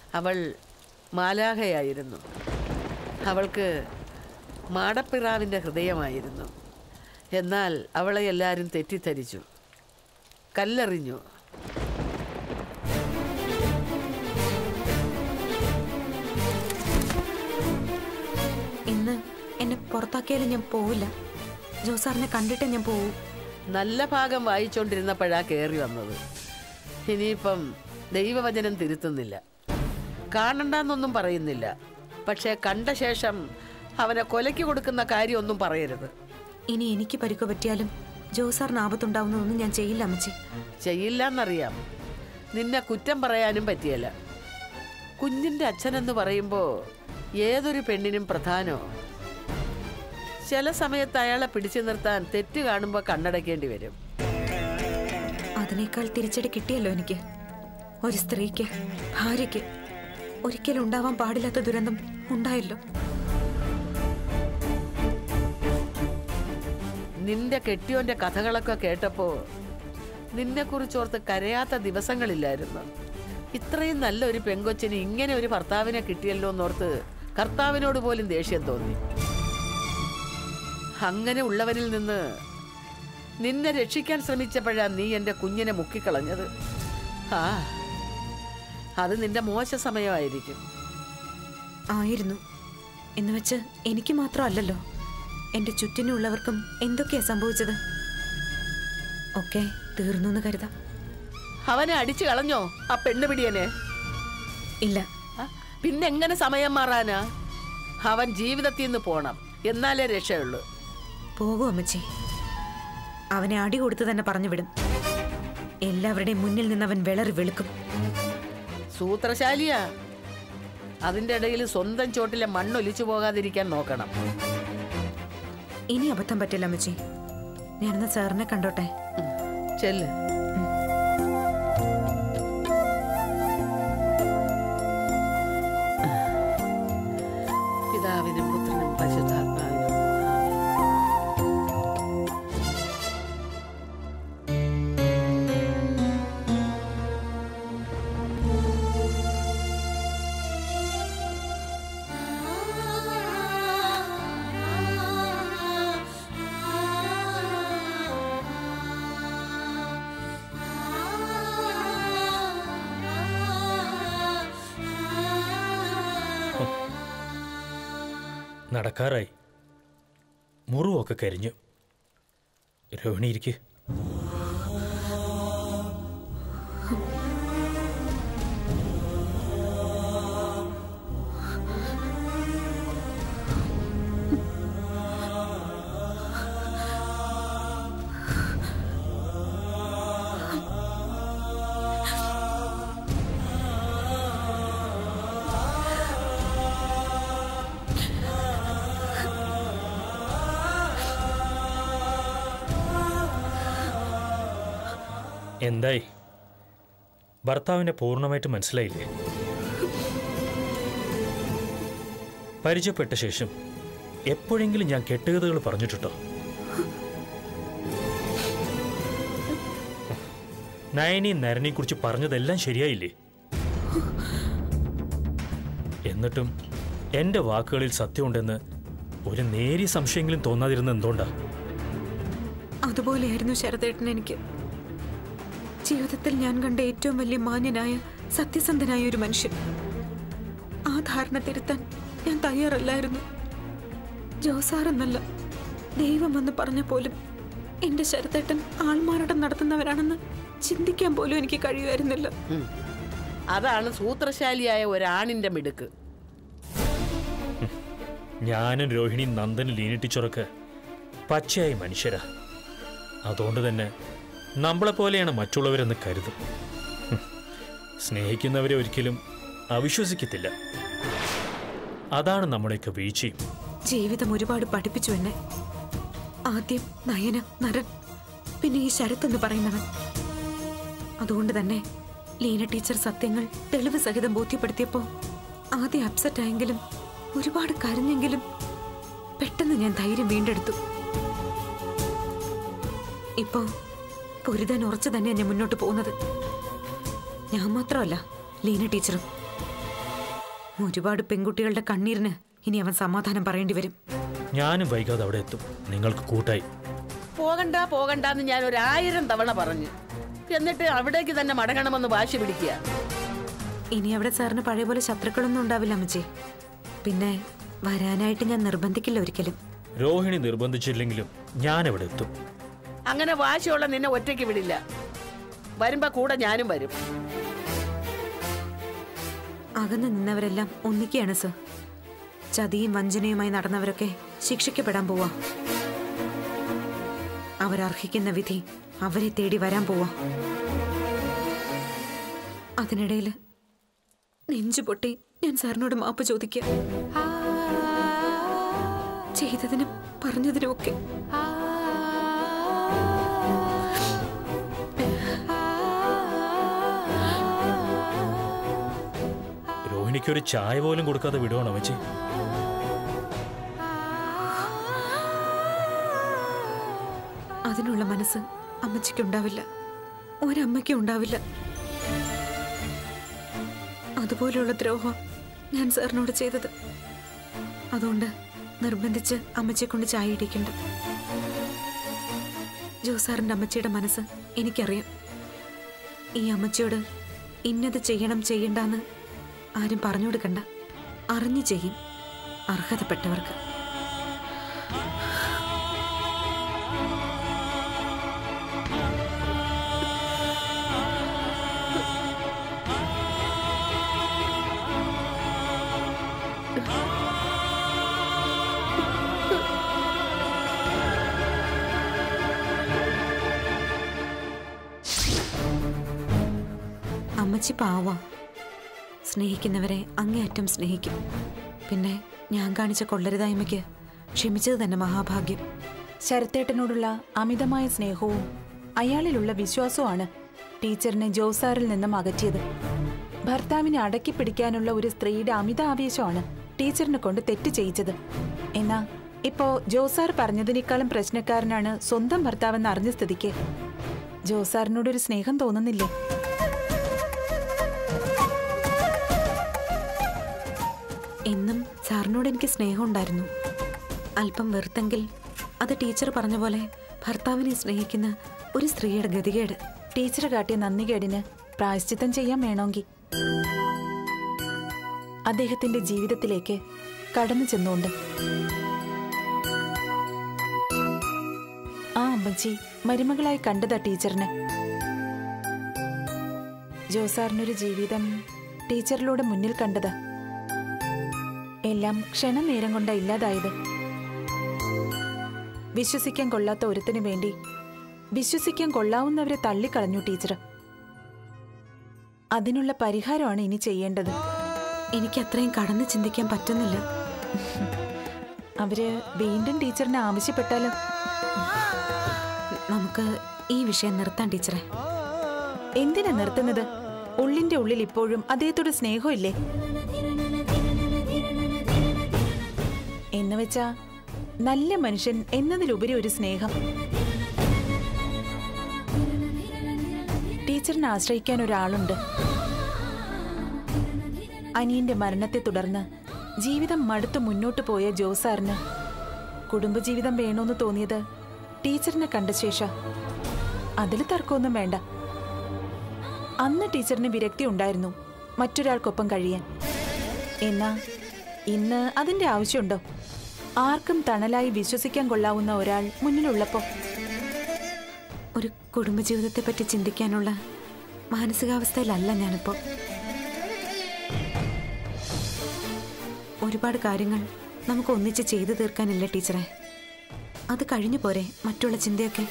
അവൾ മാലാഹയായിരുന്നു അവൾക്ക് മാടപ്പിറാവിൻ്റെ ഹൃദയമായിരുന്നു എന്നാൽ അവളെ എല്ലാവരും തെറ്റിദ്ധരിച്ചു കല്ലെറിഞ്ഞു ഇന്ന് എന്നെ പുറത്താക്കിയാലും ഞാൻ പോവില്ല ജോസാറിനെ കണ്ടിട്ടേ ഞാൻ പോവൂ നല്ല ഭാഗം വായിച്ചുകൊണ്ടിരുന്നപ്പോഴാ കയറി വന്നത് ഇനിയിപ്പം ദൈവവചനം തിരുത്തുന്നില്ല കാണണ്ടെന്നൊന്നും പറയുന്നില്ല പക്ഷേ കണ്ട ശേഷം അവനെ കൊലയ്ക്ക് കൊടുക്കുന്ന കാര്യമൊന്നും പറയരുത് ഇനി എനിക്ക് പരിക്കു പറ്റിയാലും ജോസാറിന് ആപത്തുണ്ടാവുന്നതൊന്നും ഞാൻ ചെയ്യില്ല അമ്മച്ചി ചെയ്യില്ലെന്നറിയാം നിന്നെ കുറ്റം പറയാനും പറ്റിയല്ല കുഞ്ഞിൻ്റെ അച്ഛനെന്ന് പറയുമ്പോൾ ഏതൊരു പെണ്ണിനും പ്രധാനോ ചില സമയത്ത് അയാളെ പിടിച്ചു നിർത്താൻ തെറ്റ് കാണുമ്പോൾ കണ്ണടയ്ക്കേണ്ടി വരും അതിനേക്കാൾ തിരിച്ചടി കിട്ടിയല്ലോ എനിക്ക് ഒരു സ്ത്രീക്ക് ഭാര്യയ്ക്ക് ഒരിക്കലും ഉണ്ടാവാൻ പാടില്ലാത്ത ദുരന്തം ഉണ്ടായല്ലോ നിന്റെ കെട്ടിയോന്റെ കഥകളൊക്കെ കേട്ടപ്പോ നിന്നെക്കുറിച്ചോർത്ത് കരയാത്ത ദിവസങ്ങളില്ലായിരുന്നു ഇത്രയും നല്ല ഒരു പെങ്കൊച്ചിന് ഇങ്ങനെ ഒരു ഭർത്താവിനെ കിട്ടിയല്ലോ എന്നോർത്ത് കർത്താവിനോട് പോലും ദേഷ്യം തോന്നി അങ്ങനെ ഉള്ളവരിൽ നിന്ന് നിന്നെ രക്ഷിക്കാൻ ശ്രമിച്ചപ്പോഴാ നീ എൻ്റെ കുഞ്ഞിനെ മുക്കിക്കളഞ്ഞത് ആ അത് നിന്റെ മോശ സമയമായിരിക്കും ആയിരുന്നു എന്ന് വെച്ച് എനിക്ക് മാത്രമല്ലല്ലോ എന്റെ ചുറ്റിനുള്ളവർക്കും എന്തൊക്കെയാ സംഭവിച്ചത് ഒക്കെ തീർന്നു എന്ന് കരുതാം അവനെ അടിച്ചു കളഞ്ഞോ ആ പെണ്ണുപിടിയനെ ഇല്ല ആ, പിന്നെ എങ്ങനെ സമയം മാറാനാ അവൻ ജീവിതത്തിൽ നിന്ന് പോണം എന്നാലേ രക്ഷയുള്ളൂ പോകൂ അമ്മച്ചി അവനെ അടി കൊടുത്ത് തന്നെ പറഞ്ഞു വിടും എല്ലാവരുടെയും മുന്നിൽ നിന്ന് അവൻ വിളറി വെളുക്കും സൂത്രശാലിയാ അതിൻ്റെ ഇടയിൽ സ്വന്തം ചോട്ടിലെ മണ്ണൊലിച്ചു പോകാതിരിക്കാൻ നോക്കണം ഇനി അബദ്ധം പറ്റില്ല അമ്മച്ചി ഞാനെന്ന് സാറിനെ കണ്ടോട്ടെ ഉം, ചെല്ല് പിതാവിനും പുത്രനും പരിശുദ്ധാത്മാവിനും ആമേൻ. നടക്കാറായി മുറിവൊക്കെ കരിഞ്ഞു രോഹിണി ഇരിക്ക് എന്തായി ഭർത്താവിനെ പൂർണ്ണമായിട്ട് മനസ്സിലായില്ലേ പരിചയപ്പെട്ട ശേഷം എപ്പോഴെങ്കിലും ഞാൻ കെട്ടുകഥകൾ പറഞ്ഞിട്ടുണ്ടോ നയനെയും നരനെയും കുറിച്ച് പറഞ്ഞതെല്ലാം ശരിയായില്ലേ എന്നിട്ടും എൻ്റെ വാക്കുകളിൽ സത്യമുണ്ടെന്ന് ഒരു നേരിയ സംശയമെങ്കിലും തോന്നാതിരുന്ന എന്തുകൊണ്ടാ അതുപോലെയായിരുന്നു ശരദേട്ടൻ എനിക്ക് ജീവിതത്തിൽ ഞാൻ കണ്ട ഏറ്റവും വലിയ മാന്യനായ സത്യസന്ധനായ ഒരു മനുഷ്യൻ ആ ധാരണ തിരുത്താൻ ഞാൻ തയ്യാറല്ലായിരുന്നു ജോസാർ എന്നല്ല ദൈവം എന്ന് പറഞ്ഞ പോലും എന്റെ ശരദേട്ടൻ ആൾമാറാട്ടം നടത്തുന്നവരാണെന്ന് ചിന്തിക്കാൻ പോലും എനിക്ക് കഴിയുമായിരുന്നില്ല ഉം. അതാണ് സൂത്രശാലിയായ ഒരാണിന്റെ മിടുക്ക് ഞാനും രോഹിണി നന്ദനും ലീന ടീച്ചറൊക്കെ പച്ചയായ മനുഷ്യരാ അതുകൊണ്ട് തന്നെ നമ്മളെ പോലെയാണ് മറ്റുള്ളവരെന്ന് കരുതും ഹും. സ്നേഹിക്കുന്നവരെ ഒരിക്കലും അവിശ്വസിക്കത്തില്ല അതാണ് നമ്മുടെയൊക്കെ വീഴ്ചയും ജീവിതം ഒരുപാട് പഠിപ്പിച്ചു എന്നെ ആദ്യം നയന നരൻ പിന്നെ ഈ ശരത് എന്ന് പറയുന്നവൻ അതുകൊണ്ട് തന്നെ ലീന ടീച്ചർ സത്യങ്ങൾ തെളിവ് സഹിതം ബോധ്യപ്പെടുത്തിയപ്പോ ആദ്യം അപ്സെറ്റ് ആയെങ്കിലും ഒരുപാട് കരഞ്ഞെങ്കിലും പെട്ടെന്ന് ഞാൻ ധൈര്യം വീണ്ടെടുത്തു ഇപ്പോ പൊരുതാൻ ഉറച്ചു തന്നെ ഞാൻ മുന്നോട്ട് പോകുന്നത് ഞാൻ മാത്രമല്ല ലീന ടീച്ചറും ഒരുപാട് പെൺകുട്ടികളുടെ കണ്ണീരിന് ഇനി അവൻ സമാധാനം പറയേണ്ടി വരും ഞാനും വൈകാതെ അവിടെ എത്തും നിങ്ങൾക്ക് കൂട്ടായി പോകണ്ട പോകണ്ടെന്ന് ഞാൻ ഒരു ആയിരം തവണ പറഞ്ഞു എന്നിട്ട് അവിടേക്ക് തന്നെ മടങ്ങണമെന്ന് വാശി പിടിക്കുക ഇനി അവിടെ സാറിന് പഴയ പോലെ ശത്രുക്കളൊന്നും ഉണ്ടാവില്ല അമ്മച്ചി പിന്നെ വരാനായിട്ട് ഞാൻ നിർബന്ധിക്കില്ല ഒരിക്കലും രോഹിണി നിർബന്ധിച്ചില്ലെങ്കിലും ഞാൻ അവിടെ എത്തും അങ്ങനെ വാശിയുള്ള നിന്നെ ഒറ്റയ്ക്ക് വിടില്ല വരുമ്പോ കൂടെ ഞാനും വരും അകന്ന് നിന്നവരെല്ലാം ഒന്നിക്കുകയാണ് സർ ചതിയും വഞ്ചനയുമായി നടന്നവരൊക്കെ ശിക്ഷിക്കപ്പെടാൻ പോവാ അവരർഹിക്കുന്ന വിധി അവരെ തേടി വരാൻ പോവാ അതിനിടയിൽ നെഞ്ചു പൊട്ടി ഞാൻ സാറിനോട് മാപ്പ് ചോദിക്കുക ചെയ്തതിനും പറഞ്ഞതിനും ഒക്കെ രോഹിണിക്ക് ഒരു ചായ പോലും കൊടുക്കാതെ വിടുവാണോ വെച്ച് അതിനുള്ള മനസ്സ് അമ്മച്ചിക്കുണ്ടാവില്ല ഒരമ്മയ്ക്കും ഉണ്ടാവില്ല അതുപോലെയുള്ള ദ്രോഹം ഞാൻ സാറിനോട് ചെയ്തത് അതുകൊണ്ട് നിർബന്ധിച്ച് അമ്മച്ചിയെ കൊണ്ട് ചായ ഇടിക്കണ്ട ജോസാറിന്റെ അമ്മച്ചിയുടെ മനസ്സ് എനിക്കറിയാം ഈ അമ്മച്ചിയോട് ഇന്നത് ചെയ്യണം ചെയ്യണ്ടെന്ന് ആരും പറഞ്ഞു കൊടുക്കണ്ട അറിഞ്ഞു ചെയ്യും അർഹതപ്പെട്ടവർക്ക് അമ്മച്ചി പാവ സ്നേഹിക്കുന്നവരെ അങ്ങേയറ്റം സ്നേഹിക്കും പിന്നെ ഞാൻ കാണിച്ച കൊള്ളരുതായ്മയ്ക്ക് ക്ഷമിച്ചത് തന്നെ മഹാഭാഗ്യം ശരത്തേട്ടനോടുള്ള അമിതമായ സ്നേഹവും അയാളിലുള്ള വിശ്വാസവുമാണ് ടീച്ചറിനെ ജോസാറിൽ നിന്നും അകറ്റിയത് ഭർത്താവിനെ അടക്കി പിടിക്കാനുള്ള ഒരു സ്ത്രീയുടെ അമിത ആവേശമാണ് ടീച്ചറിനെ കൊണ്ട് തെറ്റ് ചെയ്യിച്ചത് എന്നാ ഇപ്പോ ജോസാർ പറഞ്ഞതിനേക്കാളും പ്രശ്നക്കാരനാണ് സ്വന്തം ഭർത്താവെന്ന് അറിഞ്ഞ സ്ഥിതിക്ക് ജോസാറിനോടൊരു സ്നേഹം തോന്നുന്നില്ലേ എന്നും സാറിനോട് എനിക്ക് സ്നേഹമുണ്ടായിരുന്നു അല്പം വെറുത്തെങ്കിൽ അത് ടീച്ചർ പറഞ്ഞ പോലെ ഭർത്താവിനെ സ്നേഹിക്കുന്ന ഒരു സ്ത്രീയുടെ ഗതികേട് ടീച്ചർ കാട്ടിയ നന്ദികേടിന് പ്രായശ്ചിത്തം ചെയ്യാൻ വേണമെങ്കിൽ അദ്ദേഹത്തിന്റെ ജീവിതത്തിലേക്ക് കടന്നു ചെന്നുകൊണ്ട് ആ അമ്മച്ചി മരുമകളായി കണ്ടതാ ടീച്ചറിന് ജോസാറിനൊരു ജീവിതം ടീച്ചറിലൂടെ മുന്നിൽ കണ്ടതാ എല്ലാം ക്ഷണനേരം കൊണ്ടാ ഇല്ലാതായത് വിശ്വസിക്കാൻ കൊള്ളാത്ത ഒരുത്തിന് വേണ്ടി വിശ്വസിക്കാൻ കൊള്ളാവുന്നവരെ തള്ളിക്കളഞ്ഞു ടീച്ചർ അതിനുള്ള പരിഹാരമാണ് ഇനി ചെയ്യേണ്ടത് എനിക്ക് അത്രയും കടന്നു ചിന്തിക്കാൻ പറ്റുന്നില്ല അവര് വീണ്ടും ടീച്ചറിനെ ആവശ്യപ്പെട്ടാലോ നമുക്ക് ഈ വിഷയം നിർത്താം ടീച്ചറെ എന്തിനാ നിർത്തുന്നത് ഉള്ളിന്റെ ഉള്ളിൽ ഇപ്പോഴും അദ്ദേഹത്തോട് സ്നേഹമില്ലേ എന്ന് വെച്ചാ നല്ല മനുഷ്യൻ എന്നതിലുപരി ഒരു സ്നേഹം ടീച്ചറിനെ ആശ്രയിക്കാൻ ഒരാളുണ്ട് അനിയന്റെ മരണത്തെ തുടർന്ന് ജീവിതം മടുത്ത് മുന്നോട്ട് പോയ ജോസാറിന് കുടുംബജീവിതം വേണോന്ന് തോന്നിയത് ടീച്ചറിനെ കണ്ട ശേഷം അതിൽ തർക്കമൊന്നും വേണ്ട അന്ന് ടീച്ചറിന് വിരക്തി ഉണ്ടായിരുന്നു മറ്റൊരാൾക്കൊപ്പം കഴിയാൻ എന്നാ ഇന്ന് അതിന്റെ ആവശ്യമുണ്ടോ ആർക്കും തണലായി വിശ്വസിക്കാൻ കൊള്ളാവുന്ന ഒരാൾ മുന്നിലുള്ളപ്പോ ഒരു കുടുംബജീവിതത്തെ പറ്റി ചിന്തിക്കാനുള്ള മാനസികാവസ്ഥയിലല്ല ഞാനിപ്പോൾ ഒരുപാട് കാര്യങ്ങൾ നമുക്ക് ഒന്നിച്ച് ചെയ്തു തീർക്കാനില്ല ടീച്ചറെ അത് കഴിഞ്ഞു പോരെ മറ്റുള്ള ചിന്തയൊക്കെ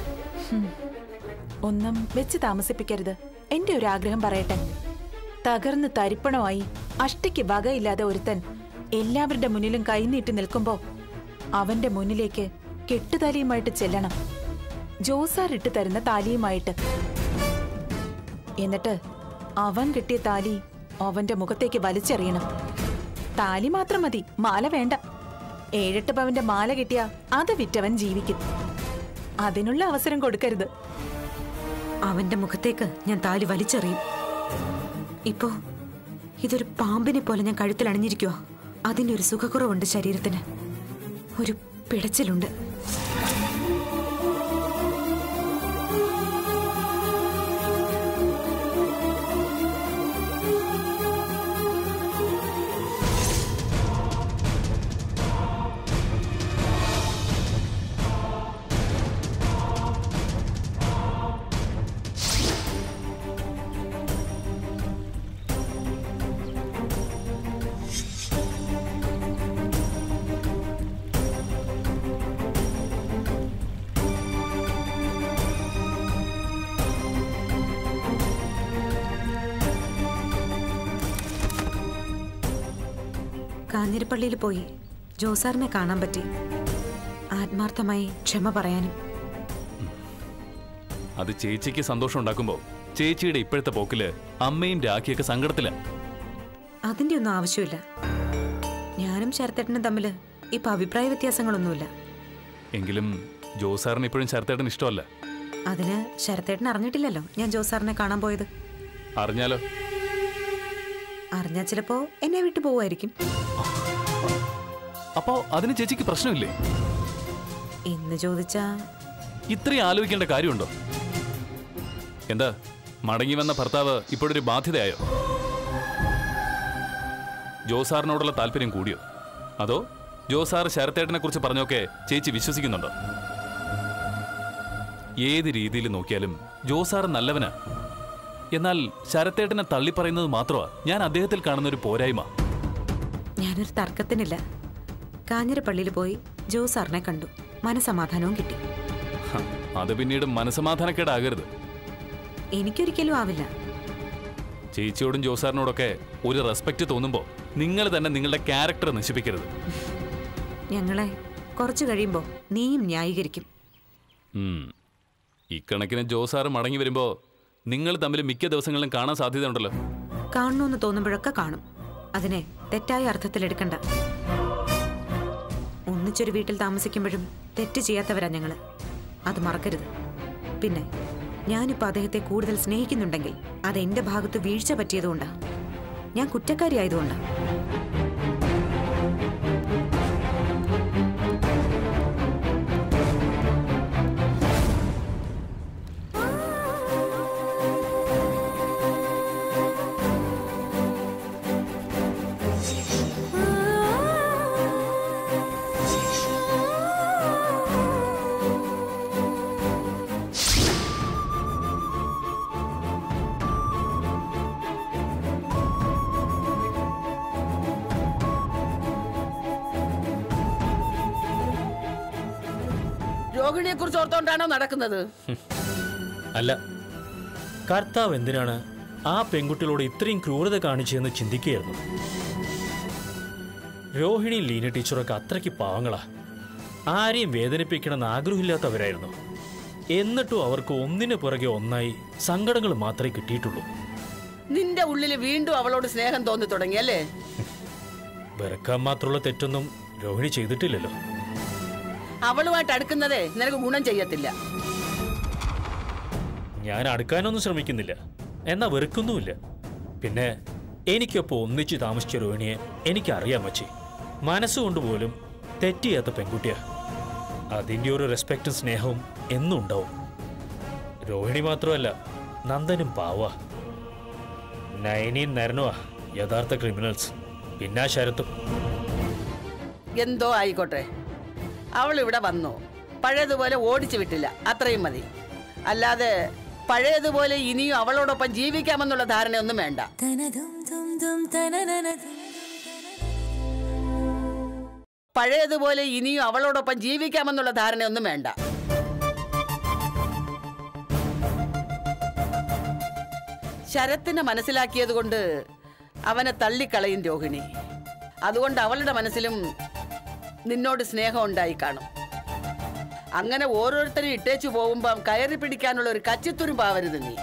ഒന്നും വെച്ച് താമസിപ്പിക്കരുത് എന്റെ ഒരു ആഗ്രഹം പറയട്ടെ തകർന്ന് തരിപ്പണമായി അഷ്ടിക്ക് വകയില്ലാതെ ഒരുത്തൻ എല്ലാവരുടെ മുന്നിലും കൈനീട്ടി നിൽക്കുമ്പോ അവന്റെ മുന്നിലേക്ക് കെട്ടുതാലിയുമായിട്ട് ചെല്ലണം ജോസാർ ഇട്ട് തരുന്ന താലിയുമായിട്ട് എന്നിട്ട് അവൻ കിട്ടിയ താലി അവന്റെ മുഖത്തേക്ക് വലിച്ചെറിയണം താലി മാത്രം മതി മാല വേണ്ട ഏഴെട്ട് പവന്റെ മാല കിട്ടിയ അത് വിറ്റവൻ ജീവിക്കും അതിനുള്ള അവസരം കൊടുക്കരുത് അവന്റെ മുഖത്തേക്ക് ഞാൻ താലി വലിച്ചെറിയും ഇപ്പോ ഇതൊരു പാമ്പിനെ പോലെ ഞാൻ കഴുത്തിൽ അണിഞ്ഞിരിക്കുക അതിന്റെ ഒരു സുഖക്കുറവുണ്ട് ശരീരത്തിന് ഒരു പിടച്ചിലുണ്ട് കാഞ്ഞിരപ്പള്ളിയിൽ പോയി ജോസാറിനെ കാണാൻ പറ്റി ആത്മാർത്ഥമായി ക്ഷമ പറയാനും അത് ചേച്ചിക്ക് സന്തോഷം ഉണ്ടാക്കുമ്പോ ചേച്ചിയുടെ ഇപ്പോഴത്തെ പോക്കില് അമ്മയും രാഖിയൊക്കെ സങ്കടത്തില അതിന്റെ ഒന്നും ആവശ്യമില്ല ഞാനും ശരത്തേട്ടനും തമ്മിൽ ഇപ്പൊ അഭിപ്രായ വ്യത്യാസങ്ങളൊന്നുമില്ല എങ്കിലും ജോസാറിന് ഇപ്പോഴും ശരത്തേട്ടൻ ഇഷ്ടമല്ല അതിന് ശരത്തേട്ടൻ അറിഞ്ഞിട്ടില്ലല്ലോ ഞാൻ ജോസാറിനെ കാണാൻ പോയത് അറിഞ്ഞാലോ അറിഞ്ഞാ ചിലപ്പോ എന്നെ വിട്ടു പോവായിരിക്കും അപ്പോ അതിന് ചേച്ചിക്ക് പ്രശ്നമില്ലേ എന്ന് ചോദിച്ചാ ഇത്രയും ആലോചിക്കേണ്ട കാര്യമുണ്ടോ എന്താ മടങ്ങി വന്ന ഭർത്താവ് ഇപ്പോഴൊരു ബാധ്യതയായോ ജോസാറിനോടുള്ള താല്പര്യം കൂടിയോ അതോ ജോസാർ ശരത്തേട്ടനെ കുറിച്ച് പറഞ്ഞൊക്കെ ചേച്ചി വിശ്വസിക്കുന്നുണ്ടോ ഏത് രീതിയിൽ നോക്കിയാലും ജോസാർ നല്ലവനാ എന്നാൽ ശരത്തേട്ടനെ തള്ളിപ്പറയുന്നത് മാത്രമാ ഞാൻ അദ്ദേഹത്തിൽ കാണുന്ന ഒരു പോരായ്മ ഞാനൊരു തർക്കത്തിനില്ല കാഞ്ഞിരപ്പള്ളിയിൽ പോയി ജോസാറിനെ കണ്ടു മനസമാധാനവും കിട്ടി ഹ, അത് പിന്നീട് മനസമാധാനക്കേടാകരുത് എനിക്കൊരിക്കലും ആവില്ല ചേച്ചിയോടും ജോസാറിനോടൊക്കെ ഒരു റെസ്പെക്ട് തോന്നുമ്പോൾ നിങ്ങൾ തന്നെ നിങ്ങളുടെ ക്യാരക്ടർ നശിപ്പിക്കരുത് ഞങ്ങളെ കുറച്ചു കഴിയുമ്പോൾ നീയും ന്യായീകരിക്കും ഉം. ഇക്കണക്കിന് ജോസാറ് മടങ്ങി വരുമ്പോ നിങ്ങൾ തമ്മിൽ മിക്ക ദിവസങ്ങളിലും കാണാൻ സാധ്യതയുണ്ടല്ലോ കാണണമെന്ന് തോന്നുമ്പോഴൊക്കെ കാണും അതിനെ തെറ്റായ അർത്ഥത്തിലെടുക്കണ്ട ഒന്നിച്ചൊരു വീട്ടിൽ താമസിക്കുമ്പോഴും തെറ്റ് ചെയ്യാത്തവരാ ഞങ്ങള് അത് മറക്കരുത് പിന്നെ ഞാനിപ്പോൾ അദ്ദേഹത്തെ കൂടുതൽ സ്നേഹിക്കുന്നുണ്ടെങ്കിൽ അത് എന്റെ ഭാഗത്ത് വീഴ്ച പറ്റിയതുകൊണ്ടാ ഞാൻ കുറ്റക്കാരിയായതുകൊണ്ടാ രോഹിണിയെ കുറിച്ച് ഓർത്തോണ്ടാണോ നടക്കുന്നത് അല്ല കർത്താവ് എന്തിനാണ് ആ പെൺകുട്ടികളോട് ഇത്രയും ക്രൂരത കാണിച്ചതെന്ന് ചിന്തിക്കുകയായിരുന്നു രോഹിണി ലീന ടീച്ചറൊക്കെ അത്രയ്ക്ക് പാവങ്ങളാ ആരെയും വേദനിപ്പിക്കണമെന്ന് ആഗ്രഹമില്ലാത്തവരായിരുന്നു എന്നിട്ടും അവർക്ക് ഒന്നിനു പുറകെ ഒന്നായി സങ്കടങ്ങൾ മാത്രമേ കിട്ടിയിട്ടുള്ളൂ നിന്റെ ഉള്ളിൽ വീണ്ടും അവളോട് സ്നേഹം തോന്നി തുടങ്ങിയല്ലേ വെറുക്കാൻ മാത്രമുള്ള തെറ്റൊന്നും രോഹിണി ചെയ്തിട്ടില്ലല്ലോ അവളുമായിട്ട് അടുക്കുന്നതേ നിനക്ക് ഗുണം ചെയ്യത്തില്ല ഞാൻ അടുക്കാനൊന്നും ശ്രമിക്കുന്നില്ല എന്നാ വെറുക്കുന്നുമില്ല പിന്നെ എനിക്കൊപ്പം ഒന്നിച്ച് താമസിച്ച രോഹിണിയെ എനിക്കറിയാൻ വച്ചേ മനസ്സുകൊണ്ട് പോലും തെറ്റിയാത്ത പെൺകുട്ടിയാ അതിൻ്റെ ഒരു റെസ്പെക്റ്റും സ്നേഹവും എന്നും ഉണ്ടാവും രോഹിണി മാത്രമല്ല നന്ദനും പാവ നയനിയും നരനുവാ യഥാർത്ഥ ക്രിമിനൽസ് പിന്നെ ആ ശരത്തും എന്തോ ആയിക്കോട്ടെ അവൾ ഇവിടെ വന്നു പഴയതുപോലെ ഓടിച്ചു വിട്ടില്ല അത്രയും മതി അല്ലാതെ പഴയതുപോലെ ഇനിയും അവളോടൊപ്പം ജീവിക്കാമെന്നുള്ള ധാരണയൊന്നും വേണ്ട പഴയതുപോലെ ഇനിയും അവളോടൊപ്പം ജീവിക്കാമെന്നുള്ള ധാരണയൊന്നും വേണ്ട ശരത്തിനെ മനസ്സിലാക്കിയത് കൊണ്ട് അവനെ തള്ളിക്കളയും രോഹിണി അതുകൊണ്ട് അവളുടെ മനസ്സിലും നിന്നോട് സ്നേഹം ഉണ്ടായി കാണും അങ്ങനെ ഓരോരുത്തരും ഇട്ടേച്ചു പോകുമ്പം കയറി പിടിക്കാനുള്ള ഒരു കച്ചിത്തുരുമ്പാവരുത് നീ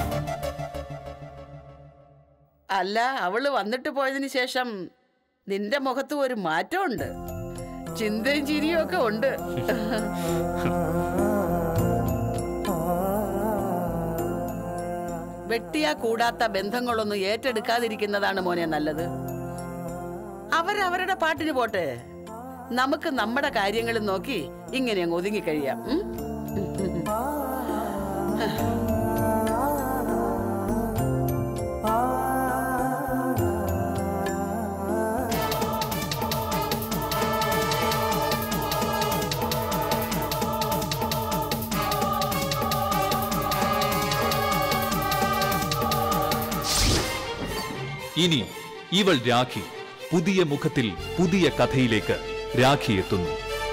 അല്ല അവള് വന്നിട്ട് പോയതിന് ശേഷം നിന്റെ മുഖത്ത് ഒരു മാറ്റമുണ്ട് ചിന്തയും ചിരിയും ഒക്കെ ഉണ്ട് വെട്ടിയാ കൂടാത്ത ബന്ധങ്ങളൊന്നും ഏറ്റെടുക്കാതിരിക്കുന്നതാണ് മോനെ നല്ലത് അവരവരുടെ പാട്ടിന് പോട്ടെ നമുക്ക് നമ്മുടെ കാര്യങ്ങൾ നോക്കി ഇങ്ങനെ അങ്ങ് ഒതുങ്ങിക്കഴിയാം ഉം? ഇനി ഇവൾ രാഖി പുതിയ മുഖത്തിൽ പുതിയ കഥയിലേക്ക് രാഖി എത്തുന്നു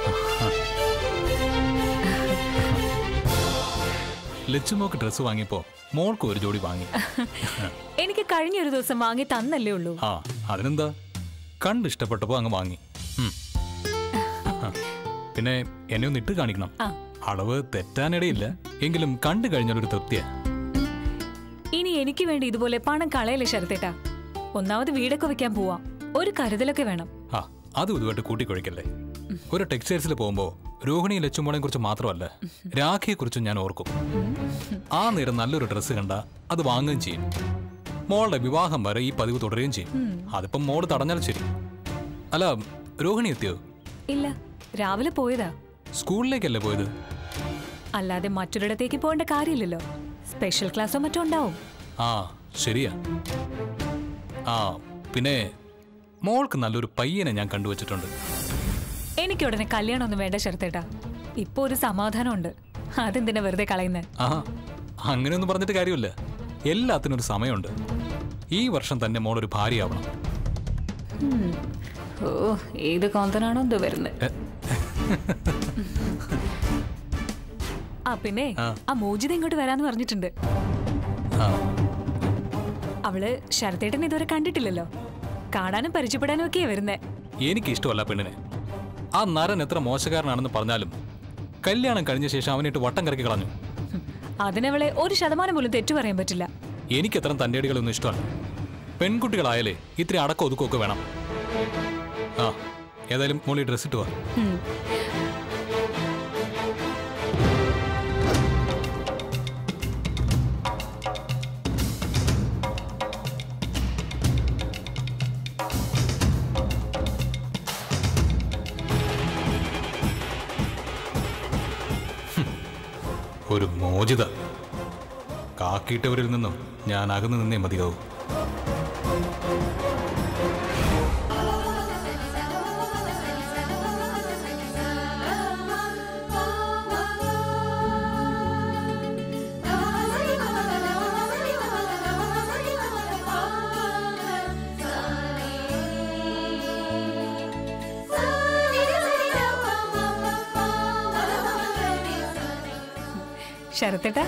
ലച്ചുമോക്ക് ഡ്രസ്സ് വാങ്ങിയപ്പോ മോൾക്ക് ഒരു ജോഡി വാങ്ങി എനിക്ക് കഴിഞ്ഞ ഒരു ദിവസം വാങ്ങി തന്നല്ലേ ഉള്ളൂ ആ അതിനെന്താ കണ്ട് ഇഷ്ടപ്പെട്ടപ്പോ അങ്ങ് വാങ്ങി ഉം. പിന്നെ എന്നെ ഒന്ന് ഇട്ട് കാണിക്കണം ആ. അളവ് തെറ്റാനിടയില്ല എങ്കിലും കണ്ടു കഴിഞ്ഞാൽ ഒരു തൃപ്തിയാ ഇനി എനിക്ക് വേണ്ടി ഇതുപോലെ പണം കളയല്ലേ ശരത്തേട്ടാ ഒന്നാമത് വീടൊക്കെ വെക്കാൻ പോവാം ഒരു കരുതലൊക്കെ വേണം ആ അതും ഇതുമായിട്ട് കൂട്ടിക്കൊഴിക്കല്ലേ ഒരു ടെക്സ്റ്റൈൽസിൽ പോകുമ്പോ രോഹിണി ലച്ചുമോളെ കുറിച്ച് മാത്രമല്ല രാഖിയെ കുറിച്ചും ഞാൻ ഓർക്കും ആ നേരം നല്ലൊരു ഡ്രസ്സ് കണ്ട അത് വാങ്ങുകയും ചെയ്യും മോളുടെ വിവാഹം വരെ ഈ പതിവ് തുടരുകയും ചെയ്യും അതിപ്പം മോള് തടഞ്ഞാൽ ശരി അല്ല രോഹിണി എത്തിയോ ഇല്ല രാവിലെ പോയതാ സ്കൂളിലേക്കല്ലേ പോയത് അല്ലാതെ മറ്റൊരിടത്തേക്ക് പോകേണ്ട കാര്യമില്ലല്ലോ സ്പെഷ്യൽ ക്ലാസ്സോ മറ്റോ ഉണ്ടാവും ആ ശരിയാ ആ പിന്നെ മോൾക്ക് നല്ലൊരു പയ്യനെ ഞാൻ കണ്ടുവച്ചിട്ടുണ്ട് എനിക്ക് ഉടനെ കല്യാണമൊന്നും വേണ്ട ശരത്തേട്ടാ ഇപ്പൊ ഒരു സമാധാനമുണ്ട് അതെന്തിനാ വെറുതെ കളയുന്നത് ആ അങ്ങനെയൊന്നും പറഞ്ഞിട്ട് കാര്യമില്ല എല്ലാത്തിനും ഒരു സമയമുണ്ട് ഈ വർഷം തന്നെ മോളൊരു ഭാര്യയാവണം ഓ ഏത് കോന്തനാണോ എന്തോ വരുന്നത് ആ പിന്നെ ആ. ആ മോചിത ഇങ്ങോട്ട് വരാന്ന് പറഞ്ഞിട്ടുണ്ട് ആ അവള് ശരത്തേട്ടൻ ഇതുവരെ കണ്ടിട്ടില്ലല്ലോ കാണാനും പരിചയപ്പെടാനും ഒക്കെയാ വരുന്നേ എനിക്ക് ഇഷ്ടമല്ല പെണ്ണിനെ ആ നരൻ എത്ര മോശക്കാരനാണെന്ന് പറഞ്ഞാലും കല്യാണം കഴിഞ്ഞ ശേഷം അവനിട്ട് വട്ടം കറക്കി കളഞ്ഞു അതിനവളെ ഒരു ശതമാനം പോലും തെറ്റു പറയാൻ പറ്റില്ല എനിക്ക് അത്തരം തൻ്റെടികളൊന്നും ഇഷ്ടമല്ല പെൺകുട്ടികളായാലേ ഇത്തിരി അടക്കം ഒതുക്കമൊക്കെ വേണം ആ ഏതായാലും മോളി ഡ്രസ് ഇട്ട് വാ ഉം. ഒരു മോചിത കാക്കിയിട്ടവരിൽ നിന്നും ഞാൻ അകന്നു നിന്നേ മതിയാവും ശരത്തേട്ടാ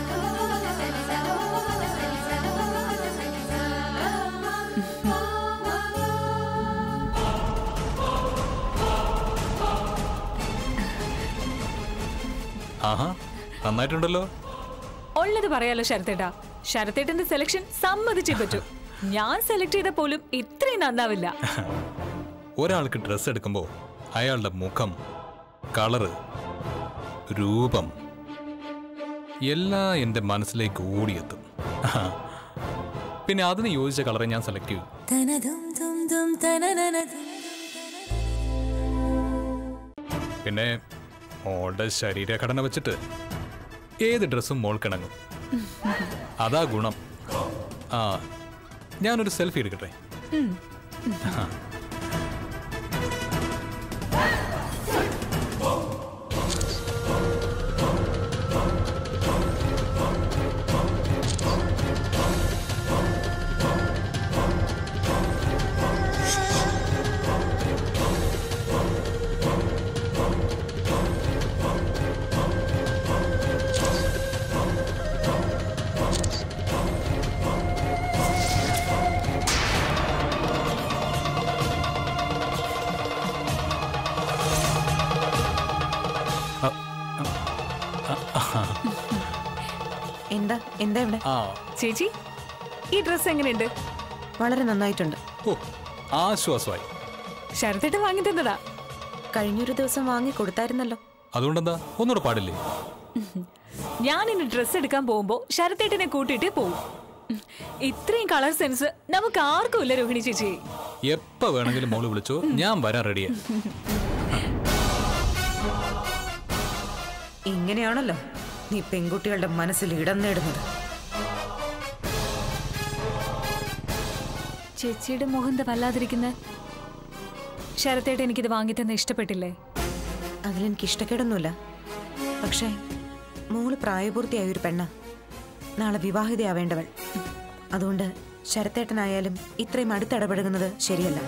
ആഹാ നന്നായിട്ടുണ്ടല്ലോ ഉള്ളത് പറയാലോ ശരത്തേട്ടാ ശരത്തേട്ടന്റെ സെലക്ഷൻ സമ്മതിച്ചേ പറ്റൂ ഞാൻ സെലക്ട് ചെയ്ത പോലും ഇത്രയും നന്നാവില്ല ഒരാൾക്ക് ഡ്രസ്സ് എടുക്കുമ്പോൾ അയാളുടെ മുഖം കളറ് രൂപം എല്ലാം എൻ്റെ മനസ്സിലേക്ക് ഓടിയെത്തും പിന്നെ അതിന് യോജിച്ച കളറെ ഞാൻ സെലക്ട് ചെയ്യും പിന്നെ മോളുടെ ശരീരഘടന വെച്ചിട്ട് ഏത് ഡ്രസ്സും മോൾക്കിണങ്ങും അതാ ഗുണം ആ ഞാനൊരു സെൽഫി എടുക്കട്ടെ എന്താ എന്താ ഇവിടെ ആ ചേച്ചി ഈ ഡ്രസ് എങ്ങനെയുണ്ട് വളരെ നന്നായിട്ടുണ്ട് ഓ ആശ്വാസമായി ശരത്തേട്ടൻ വാങ്ങി തന്നതാ കഴിഞ്ഞൊരു ദിവസം വാങ്ങി കൊടുത്തായിരുന്നല്ലോ അതുകൊണ്ടെന്താ ഒന്നുകൂടെ പാടില്ലേ ഞാൻ ഇനി ഡ്രസ് എടുക്കാൻ പോകുമ്പോ ശരത്തേട്ടനെ കൂട്ടിയിട്ടേ പോവും ഇത്രയും കളർ സെൻസ് നമുക്ക് ആർക്കും ഇല്ല രോഹിണി ചേച്ചി എപ്പോ വേണമെങ്കിലും മോള് വിളിച്ചോ ഞാൻ വരാൻ റെഡിയാ ഇങ്ങനെയാണല്ലോ നീ പെൺകുട്ടികളുടെ മനസ്സിൽ ഇടം നേടുന്നത് ചേച്ചിയുടെ മുഖം എന്താ വല്ലാതിരിക്കുന്ന ശരത്തേട്ട് എനിക്കിത് വാങ്ങിത്തന്നെ ഇഷ്ടപ്പെട്ടില്ലേ അതിലെനിക്ക് ഇഷ്ടക്കേടൊന്നുമില്ല പക്ഷേ മോള് പ്രായപൂർത്തിയായ ഒരു പെണ്ണ നാളെ വിവാഹിതയാവേണ്ടവൾ അതുകൊണ്ട് ശരത്തേട്ടനായാലും ഇത്രയും അടുത്തിടപഴകുന്നത് ശരിയല്ല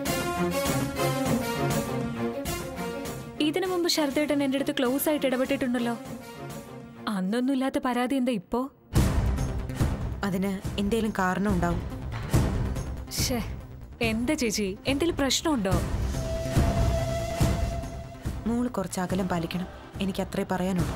ഇതിനു മുമ്പ് ശരത്തേട്ടൻ എൻ്റെ അടുത്ത് ക്ലോസ് ആയിട്ട് ഇടപെട്ടിട്ടുണ്ടല്ലോ അന്നൊന്നും ഇല്ലാത്ത പരാതി എന്താ ഇപ്പോ അതിന് എന്തേലും കാരണം ഉണ്ടാവും ഷേ എന്താ ചേച്ചി എന്തെങ്കിലും പ്രശ്നമുണ്ടോ മോള് കുറച്ച് അകലം പാലിക്കണം എനിക്ക് അത്രേ പറയാനുള്ളൂ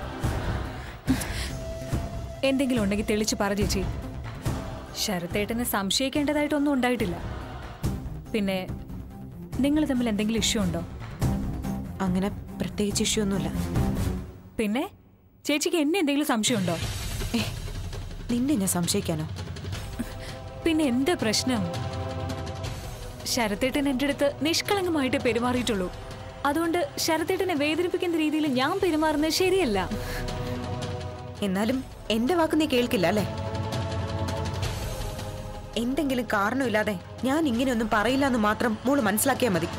എന്തെങ്കിലും ഉണ്ടെങ്കിൽ തെളിച്ച് പറ ചേച്ചി ശരത്തേട്ടനെ സംശയിക്കേണ്ടതായിട്ടൊന്നും ഉണ്ടായിട്ടില്ല പിന്നെ നിങ്ങൾ തമ്മിൽ എന്തെങ്കിലും ഇഷ്യൂ ഉണ്ടോ അങ്ങനെ പ്രത്യേകിച്ച് ഇഷ്യൂ ഒന്നുമില്ല പിന്നെ ചേച്ചിക്ക് എന്നെ എന്തെങ്കിലും സംശയമുണ്ടോ ഏ നിന്നെ ഞാൻ സംശയിക്കാനോ പിന്നെ എന്താ പ്രശ്നം ശരത്തേട്ടൻ എൻ്റെ അടുത്ത് നിഷ്കളങ്കമായിട്ട് പെരുമാറിയിട്ടുള്ളൂ അതുകൊണ്ട് ശരത്തേട്ടനെ വേദനിപ്പിക്കുന്ന രീതിയിൽ ഞാൻ പെരുമാറുന്നത് ശരിയല്ല എന്നാലും എന്റെ വാക്ക് നീ കേൾക്കില്ല അല്ലേ എന്തെങ്കിലും കാരണമില്ലാതെ ഞാൻ ഇങ്ങനെയൊന്നും പറയില്ല എന്ന് മാത്രം മോള് മനസ്സിലാക്കിയാൽ മതി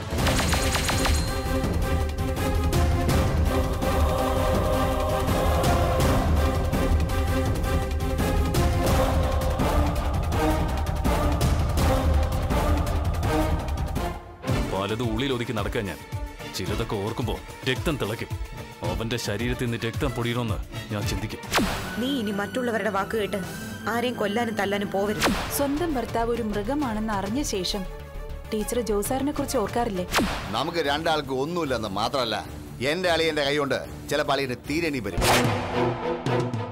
പലതും ഉള്ളിൽ ഒതുക്കി നടക്കാൻ ഞാൻ ചിലതൊക്കെ ഓർക്കുമ്പോ രക്തം തിളയ്ക്കും അവന്റെ ശരീരത്തിൽ നിന്ന് രക്തം പൊടിയണമെന്ന് ഞാൻ ചിന്തിക്കും നീ ഇനി മറ്റുള്ളവരുടെ വാക്ക് കേട്ട് ആരെയും കൊല്ലാനും തല്ലാനും പോവരുത് സ്വന്തം ഭർത്താവ് ഒരു മൃഗമാണെന്ന് അറിഞ്ഞ ശേഷം ടീച്ചർ ജോസാറിനെ കുറിച്ച് ഓർക്കാറില്ലേ നമുക്ക് രണ്ടാൾക്ക് ഒന്നുമില്ലെന്ന് മാത്രമല്ല എന്റെ അളിയന്റെ കൈ കൊണ്ട് ചിലപ്പോൾ അളിയന് തീരണി വരും